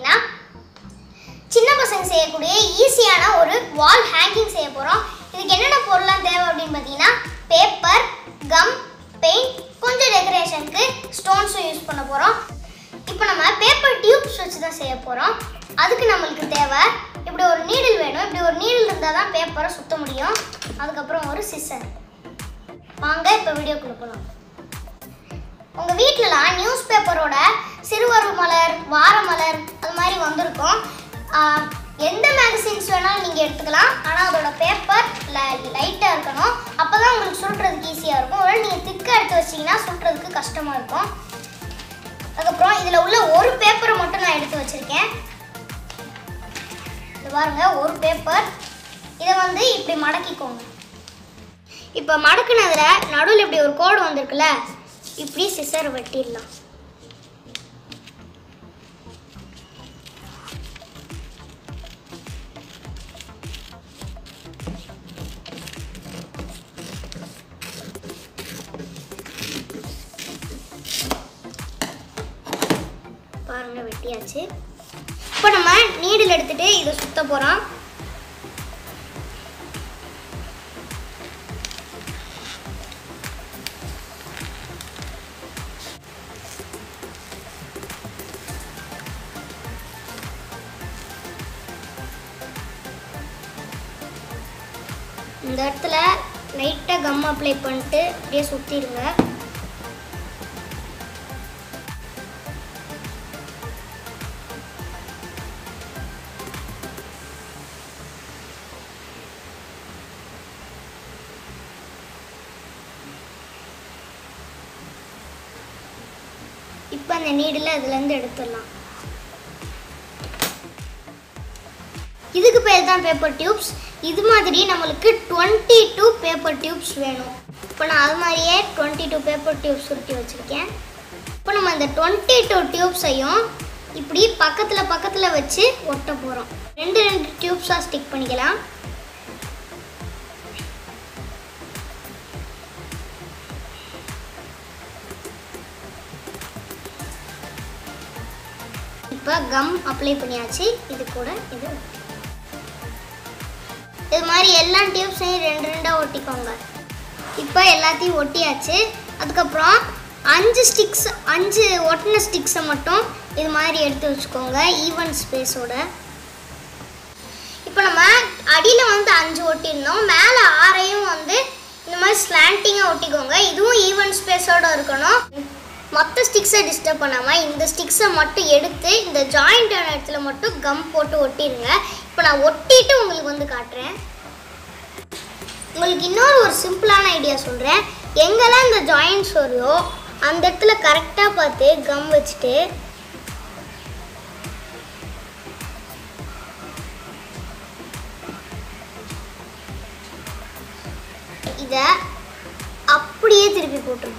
பார்த்தீங்கன்னா சின்ன பசங்க செய்யக்கூடிய ஈஸியான ஒரு வால் ஹேங்கிங் செய்ய போகிறோம் இதுக்கு என்னென்ன பொருள்லாம் தேவை அப்படின்னு பார்த்தீங்கன்னா பேப்பர் கம் பெயிண்ட் கொஞ்சம் டெக்கரேஷனுக்கு ஸ்டோன்ஸும் யூஸ் பண்ண போகிறோம் இப்போ நம்ம பேப்பர் டியூப்ஸ் வச்சு தான் செய்ய போகிறோம் அதுக்கு நம்மளுக்கு தேவை இப்படி ஒரு நீடில் வேணும் இப்படி ஒரு நீடில் இருந்தால் தான் பேப்பரை சுத்த முடியும் அதுக்கப்புறம் ஒரு சிசர் வாங்க இப்போ வீடியோக்குள்ளே போகலாம் உங்கள் வீட்டிலலாம் நியூஸ் பேப்பரோட சிறுவர் மலர் வார மலர் அது மாதிரி வந்திருக்கும் ஆஹ் எந்த மேகசின்ஸ் வேணாலும் நீங்கள் எடுத்துக்கலாம் ஆனால் அதோட பேப்பர் லைட்டாக இருக்கணும் அப்போ தான் உங்களுக்கு சுருட்டுறதுக்கு ஈஸியாக இருக்கும் ஒருவேளை நீங்கள் திக்காக எடுத்து வச்சிங்கன்னா சுருட்டுறதுக்கு கஷ்டமாக இருக்கும் அதுக்கப்புறம் இதில் உள்ள ஒரு பேப்பரை மட்டும் நான் எடுத்து வச்சுருக்கேன் இது பாருங்க ஒரு பேப்பர் இதை வந்து இப்படி மடக்கிக்கோங்க இப்போ மடக்குனதில் நடுவில் இப்படி ஒரு கோடு வந்திருக்குல்ல இப்படி சிசர் வெட்டிடலாம் பாருங்க வெட்டியாச்சு இப்போ நம்ம நீடில் எடுத்துட்டு இதை சுத்த போகிறோம் இந்த இடத்துல லைட்டாக கம் அப்ளை பண்ணிட்டு அப்படியே சுற்றிடுங்க இப்போ அந்த நீடில் இதுலேருந்து எடுத்துடலாம் இதுக்கு பேர் தான் பேப்பர் டியூப்ஸ் இது மாதிரி நம்மளுக்கு டுவெண்ட்டி டூ பேப்பர் டியூப்ஸ் வேணும் இப்போ நான் அது மாதிரியே டுவெண்ட்டி டூ பேப்பர் டியூப்ஸ் சுருட்டி வச்சுருக்கேன் இப்போ நம்ம இந்த டுவெண்ட்டி டூ டியூப்ஸையும் இப்படி பக்கத்தில் பக்கத்தில் வச்சு ஒட்ட போகிறோம் ரெண்டு ரெண்டு டியூப்ஸாக ஸ்டிக் பண்ணிக்கலாம் இப்போ கம் அப்ளை பண்ணியாச்சு இது கூட இது இது மாதிரி எல்லா டியூப்ஸையும் ரெண்டு ரெண்டாக ஒட்டிக்கோங்க இப்போ எல்லாத்தையும் ஒட்டியாச்சு அதுக்கப்புறம் அஞ்சு ஸ்டிக்ஸ் அஞ்சு ஒட்டின ஸ்டிக்ஸை மட்டும் இது மாதிரி எடுத்து வச்சுக்கோங்க ஈவன் ஸ்பேஸோட இப்போ நம்ம அடியில் வந்து அஞ்சு ஒட்டியிருந்தோம் மேலே ஆறையும் வந்து இந்த மாதிரி ஸ்லாண்டிங்காக ஒட்டிக்கோங்க இதுவும் ஈவன் ஸ்பேஸோட இருக்கணும் மற்ற ஸ்டிக்ஸை டிஸ்டர்ப் பண்ணாமல் இந்த ஸ்டிக்ஸை மட்டும் எடுத்து இந்த ஜாயிண்டான இடத்துல மட்டும் கம் போட்டு ஒட்டிடுங்க இப்போ நான் ஒட்டிட்டு உங்களுக்கு வந்து காட்டுறேன் உங்களுக்கு இன்னொரு ஒரு சிம்பிளான ஐடியா சொல்கிறேன் எங்கெல்லாம் இந்த ஜாயின்ட்ஸ் வருதோ அந்த இடத்துல கரெக்டாக பார்த்து கம் வச்சுட்டு இதை அப்படியே திருப்பி போட்டுருங்க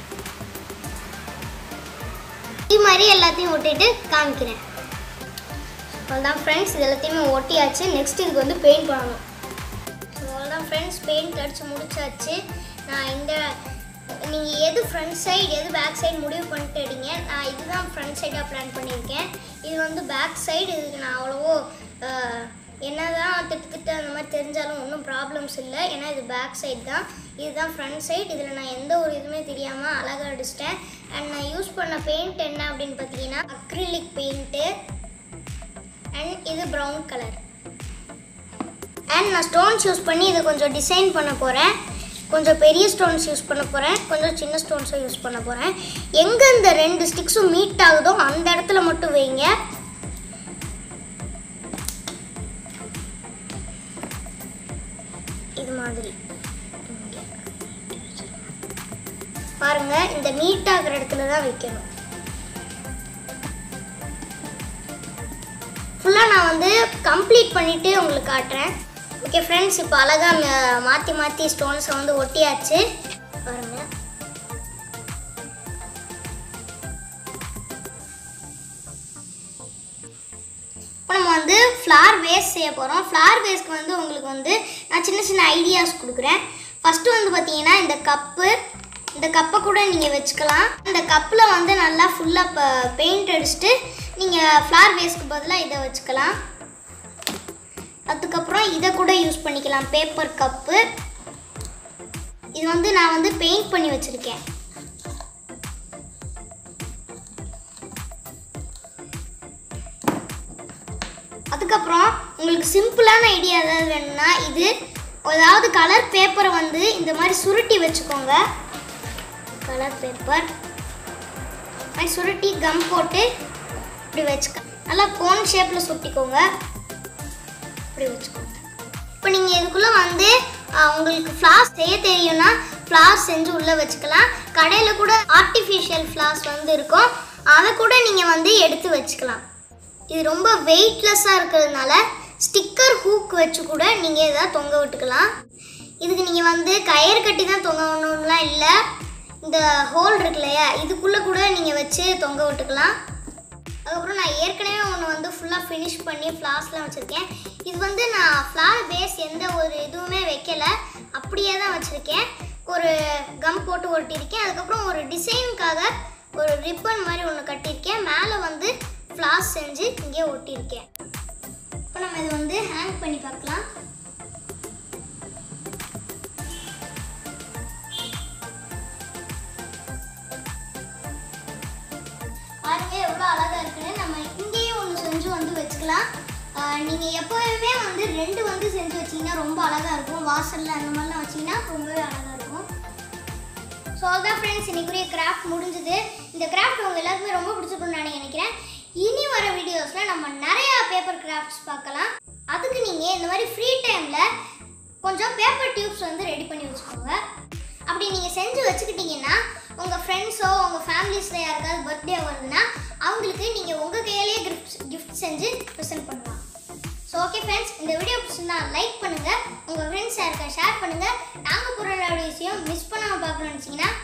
இது மாதிரி எல்லாத்தையும் ஒட்டிட்டு காமிக்கிறேன் அவ்வளோதான் ஃப்ரெண்ட்ஸ் இது எல்லாத்தையுமே ஒட்டியாச்சு நெக்ஸ்ட் இதுக்கு வந்து பெயிண்ட் பண்ணணும் ஸோ அவ்வளோதான் ஃப்ரெண்ட்ஸ் பெயிண்ட் அடித்து முடிச்சாச்சு நான் இந்த நீங்கள் எது ஃப்ரண்ட் சைடு எது பேக் சைடு முடிவு பண்ணிட்டு எடுங்க நான் இதுதான் ஃப்ரண்ட் சைடாக பிளான் பண்ணியிருக்கேன் இது வந்து பேக் சைடு இதுக்கு நான் அவ்வளவோ அஹ், என்னதான் திட்டு திட்டு அந்த மாதிரி தெரிஞ்சாலும் ஒன்றும் ப்ராப்ளம்ஸ் இல்லை ஏன்னா இது பேக் சைடு தான் இதுதான் ஃப்ரண்ட் சைடு இதில் நான் எந்த ஒரு இதுவுமே தெரியாமல் அழகாக அடிச்சிட்டேன் அண்ட் நான் யூஸ் பண்ண பெயிண்ட் என்ன அப்படின்னு பார்த்தீங்கன்னா அக்ரிலிக் பெயிண்ட்டு அண்ட் இது ப்ரௌன் கலர் அண்ட் நான் ஸ்டோன்ஸ் யூஸ் பண்ணி இதை கொஞ்சம் டிசைன் பண்ண போகிறேன் கொஞ்சம் பெரிய ஸ்டோன்ஸ் யூஸ் பண்ண போகிறேன் கொஞ்சம் சின்ன ஸ்டோன்ஸும் யூஸ் பண்ண போகிறேன் எங்கே இந்த ரெண்டு ஸ்டிக்ஸும் மீட் ஆகுதோ அந்த இடத்துல மட்டும் வைங்க இது மாதிரி இங்க. பாருங்க இந்த மீட் ஆகுற இடத்துல தான் வைக்கணும் ஃபுல்லாக நான் வந்து கம்ப்ளீட் பண்ணிவிட்டு உங்களுக்கு காட்டுறேன் ஓகே ஃப்ரெண்ட்ஸ் இப்போ அழகாக மாற்றி மாற்றி ஸ்டோன்ஸை வந்து ஒட்டியாச்சு பாருங்க இப்போ நம்ம வந்து ஃப்ளார் வேஸ்ட் செய்ய போகிறோம் ஃப்ளார் வேஸ்ட்க்கு வந்து உங்களுக்கு வந்து நான் சின்ன சின்ன ஐடியாஸ் கொடுக்குறேன் ஃபஸ்ட்டு வந்து பார்த்தீங்கன்னா இந்த கப்பு இந்த கப்பை கூட நீங்கள் வச்சுக்கலாம் இந்த கப்பில் வந்து நல்லா ஃபுல்லாக பெயிண்ட் அடிச்சுட்டு நீங்கள் ஃப்ளார் வேஸ்க்கு பதிலாக இதை வச்சுக்கலாம் அதுக்கப்புறம் இதை கூட யூஸ் பண்ணிக்கலாம் பேப்பர் கப்பு இது வந்து நான் வந்து பெயிண்ட் பண்ணி வச்சுருக்கேன் அதுக்கப்புறம் உங்களுக்கு சிம்பிளான ஐடியா ஏதாவது வேணும்னா இது ஏதாவது கலர் பேப்பரை வந்து இந்த மாதிரி சுருட்டி வச்சுக்கோங்க கலர் பேப்பர் மாதிரி சுருட்டி கம் போட்டு இப்படி வச்சுக்க நல்லா கோன் ஷேப்பில் சுட்டிக்கோங்க இப்படி வச்சுக்கோங்க இப்போ நீங்கள் இதுக்குள்ளே வந்து ஆஹ், உங்களுக்கு ஃப்ளார்ஸ் செய்ய தெரியும்னா ஃப்ளார்ஸ் செஞ்சு உள்ளே வச்சுக்கலாம் கடையில் கூட ஆர்டிஃபிஷியல் ஃப்ளார்ஸ் வந்து இருக்கும் அதை கூட நீங்கள் வந்து எடுத்து வச்சுக்கலாம் இது ரொம்ப வெயிட்லெஸ்ஸாக இருக்கிறதுனால ஸ்டிக்கர் ஹூக் வச்சு கூட நீங்கள் இதை தொங்க விட்டுக்கலாம் இதுக்கு நீங்கள் வந்து கயிறு கட்டி தான் தொங்க விடணும்லாம் இல்லை இந்த ஹோல் இருக்கு இல்லையா இதுக்குள்ளே கூட நீங்கள் வச்சு தொங்க விட்டுக்கலாம் அதுக்கப்புறம் நான் ஏற்கனவே ஒன்று வந்து ஃபுல்லாக ஃபினிஷ் பண்ணி ஃப்ளார்ஸ்லாம் வச்சுருக்கேன் இது வந்து நான் ஃப்ளார் பேஸ் எந்த ஒரு இதுவுமே வைக்கல அப்படியே தான் வச்சுருக்கேன் ஒரு கம் போட்டு ஒட்டியிருக்கேன் அதுக்கப்புறம் ஒரு டிசைனுக்காக ஒரு ரிப்பன் மாதிரி ஒன்று கட்டியிருக்கேன் மேலே வந்து ஃப்ளார்ஸ் செஞ்சு இங்கே ஒட்டியிருக்கேன் இப்போ நம்ம இதை வந்து ஹேங் பண்ணி பார்க்கலாம் பாருங்க எவ்வளோ அழகா இருக்குன்னு நம்ம இங்கேயும் ஒன்று செஞ்சு வந்து வச்சுக்கலாம் ஆஹ் நீங்க எப்பவுமே வந்து ரெண்டு வந்து செஞ்சு வச்சீங்கன்னா ரொம்ப அழகா இருக்கும் வாசல்ல அந்த மாதிரிலாம் வச்சீங்கன்னா ரொம்பவே அழகா இருக்கும் ஸோ அதான் ஃப்ரெண்ட்ஸ் இன்னைக்குரிய கிராஃப்ட் முடிஞ்சது இந்த கிராஃப்ட் உங்க எல்லாருக்குமே ரொம்ப பிடிச்சிருக்கும்னு நான் நினைக்கிறேன் இனி வர வீடியோஸ்ல நம்ம நிறைய பேப்பர் கிராஃப்ட்ஸ் பார்க்கலாம் அதுக்கு நீங்க இந்த மாதிரி ஃப்ரீ டைம்ல கொஞ்சம் பேப்பர் டியூப்ஸ் வந்து ரெடி பண்ணி வச்சுக்கோங்க அப்படி நீங்கள் செஞ்சு வச்சுக்கிட்டீங்கன்னா உங்கள் ஃப்ரெண்ட்ஸோ உங்கள் ஃபேமிலிஸில் யாருக்காவது பர்த்டே வருதுன்னா அவங்களுக்கு நீங்கள் உங்கள் கையிலேயே கிஃப்ட் கிஃப்ட் செஞ்சு ப்ரெசென்ட் பண்ணலாம் ஸோ ஓகே ஃப்ரெண்ட்ஸ் இந்த வீடியோ பிடிச்சிருந்தா லைக் பண்ணுங்கள் உங்கள் ஃப்ரெண்ட்ஸ் யாருக்கா ஷேர் பண்ணுங்கள் நாங்கள் போகிற விஷயம் மிஸ் பண்ணாமல் பார்க்கணும்னு நினச்சிங்கன்னா